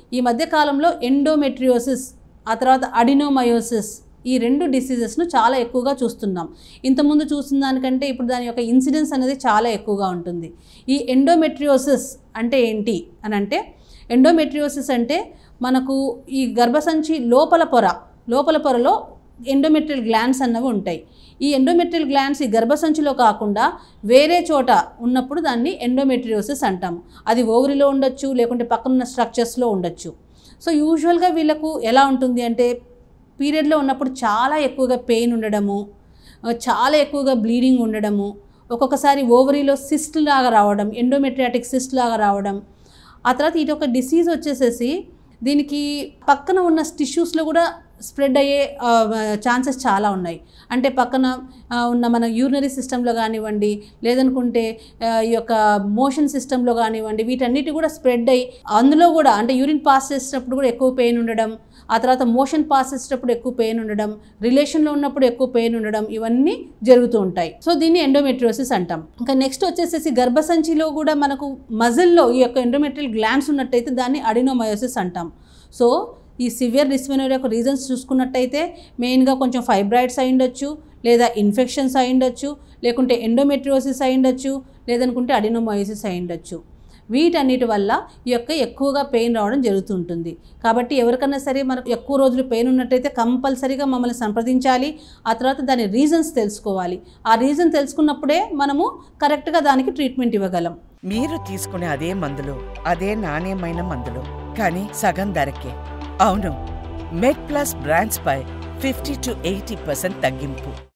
ఈ మధ్య కాలంలో ఎండోమెట్రియోసిస్ ఆ తర్వాత అడినోమయోసిస్ ఈ రెండు డిసీజెస్ను చాలా ఎక్కువగా చూస్తున్నాం ఇంతకుముందు చూసిన దానికంటే ఇప్పుడు దాని యొక్క ఇన్సిడెన్స్ అనేది చాలా ఎక్కువగా ఉంటుంది ఈ ఎండోమెట్రియోసిస్ అంటే ఏంటి అని అంటే ఎండోమెట్రియోసిస్ అంటే మనకు ఈ గర్భసంచి లోపల పొర లోపల పొరలో ఎండోమెట్రియల్ గ్లాండ్స్ అన్నవి ఉంటాయి ఈ ఎండోమెట్రియల్ గ్లాండ్స్ ఈ గర్భసంచిలో కాకుండా వేరే చోట ఉన్నప్పుడు దాన్ని ఎండోమెట్రియోసిస్ అంటాము అది ఓవరిలో ఉండొచ్చు లేకుంటే పక్కనున్న స్ట్రక్చర్స్లో ఉండొచ్చు సో యూజువల్గా వీళ్ళకు ఎలా ఉంటుంది అంటే పీరియడ్లో ఉన్నప్పుడు చాలా ఎక్కువగా పెయిన్ ఉండడము ఆ, చాలా ఎక్కువగా బ్లీడింగ్ ఉండడము ఒక్కొక్కసారి ఓవరీలో సిస్ట్ లాగా రావడం ఎండోమెట్రియాటిక్ సిస్ట్ లాగా రావడం ఆ తర్వాత ఇది ఒక డిసీజ్ వచ్చేసేసి దీనికి పక్కన ఉన్న టిష్యూస్లో కూడా స్ప్రెడ్ అయ్యే ఛాన్సెస్ చాలా ఉన్నాయి అంటే పక్కన ఆ, ఉన్న మన యూరినరీ సిస్టంలో కానివ్వండి లేదనుకుంటే ఆ, ఈ యొక్క మోషన్ సిస్టంలో కానివ్వండి వీటన్నిటి కూడా స్ప్రెడ్ అయ్యి అందులో కూడా అంటే యూరిన్ పాస్ చేసేటప్పుడు కూడా ఎక్కువ పెయిన్ ఉండడం ఆ తర్వాత మోషన్ పాస్ చేసేటప్పుడు ఎక్కువ పెయిన్ ఉండడం రిలేషన్లో ఉన్నప్పుడు ఎక్కువ పెయిన్ ఉండడం ఇవన్నీ జరుగుతూ ఉంటాయి సో దీన్ని ఎండోమెట్రియోసిస్ అంటాం ఇంకా నెక్స్ట్ వచ్చేసేసి గర్భసంచిలో కూడా మనకు మజిల్లో ఈ యొక్క ఎండోమెట్రియల్ గ్లాండ్స్ ఉన్నట్టయితే దాన్ని అడినోమయోసిస్ అంటాం సో ఈ సివియర్ డిస్మెనోరియా యొక్క రీజన్స్ చూసుకున్నట్టయితే మెయిన్గా కొంచెం ఫైబ్రాయిడ్స్ అయి ఉండొచ్చు లేదా ఇన్ఫెక్షన్స్ అయి ఉండొచ్చు లేకుంటే ఎండోమెట్రియోసిస్ అయి ఉండొచ్చు లేదనుకుంటే అడినోమయోసిస్ అయి ఉండొచ్చు వీటన్నిటి వల్ల ఈ యొక్క ఎక్కువగా పెయిన్ రావడం జరుగుతుంటుంది కాబట్టి ఎవరికన్నా సరే మనకు ఎక్కువ రోజులు పెయిన్ ఉన్నట్టయితే కంపల్సరీగా మమ్మల్ని సంప్రదించాలి ఆ తర్వాత దాని రీజన్స్ తెలుసుకోవాలి ఆ రీజన్ తెలుసుకున్నప్పుడే మనము కరెక్ట్గా దానికి ట్రీట్మెంట్ ఇవ్వగలం మీరు తీసుకునే అదే మందులు అదే నాణ్యమైన మందులు కానీ సగం ధరకే అవును మెడ్ ప్లస్ బ్రాండ్స్ పై ఫిఫ్టీ టు ఎయిటీ పర్సెంట్ తగ్గింపు